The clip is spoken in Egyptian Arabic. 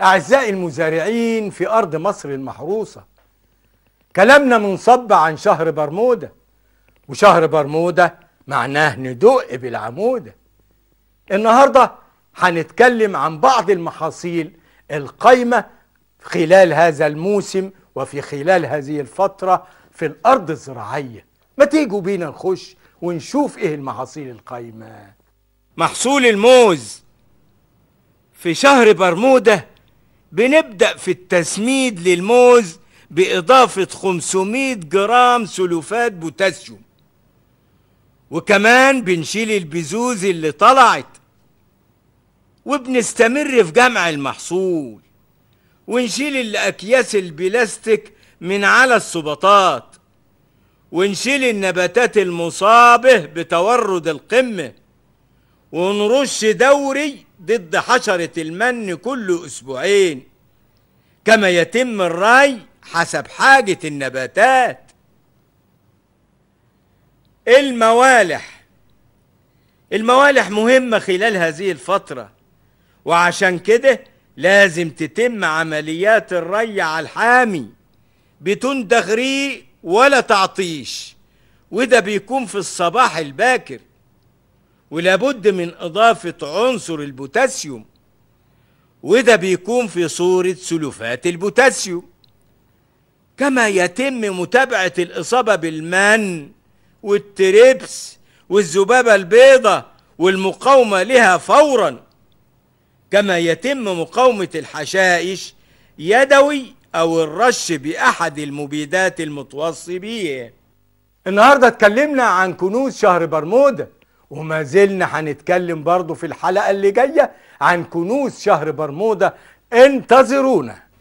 أعزائي المزارعين في أرض مصر المحروسة كلامنا منصب عن شهر برمودا وشهر برمودا معناه ندق بالعمودة النهاردة هنتكلم عن بعض المحاصيل القايمة خلال هذا الموسم وفي خلال هذه الفترة في الأرض الزراعية ما تيجوا بينا نخش ونشوف ايه المحاصيل القايمة محصول الموز في شهر برمودا بنبدأ في التسميد للموز بإضافة 500 جرام سلفات بوتاسيوم وكمان بنشيل البذوذ اللي طلعت وبنستمر في جمع المحصول ونشيل الأكياس البلاستيك من على السبطات ونشيل النباتات المصابة بتورد القمة ونرش دوري ضد حشرة المن كل أسبوعين كما يتم الري حسب حاجة النباتات الموالح الموالح مهمة خلال هذه الفترة وعشان كده لازم تتم عمليات الري على الحامي بدون تغريق ولا تعطيش وده بيكون في الصباح الباكر ولابد من إضافة عنصر البوتاسيوم وده بيكون في صورة سلفات البوتاسيوم كما يتم متابعة الإصابة بالمن والتريبس والذبابة البيضة والمقاومة لها فورا كما يتم مقاومة الحشائش يدوي أو الرش بأحد المبيدات المتوصي بيه النهاردة اتكلمنا عن كنوز شهر برمودا وما زلنا هنتكلم برضو في الحلقة اللي جاية عن كنوز شهر برمودا انتظرونا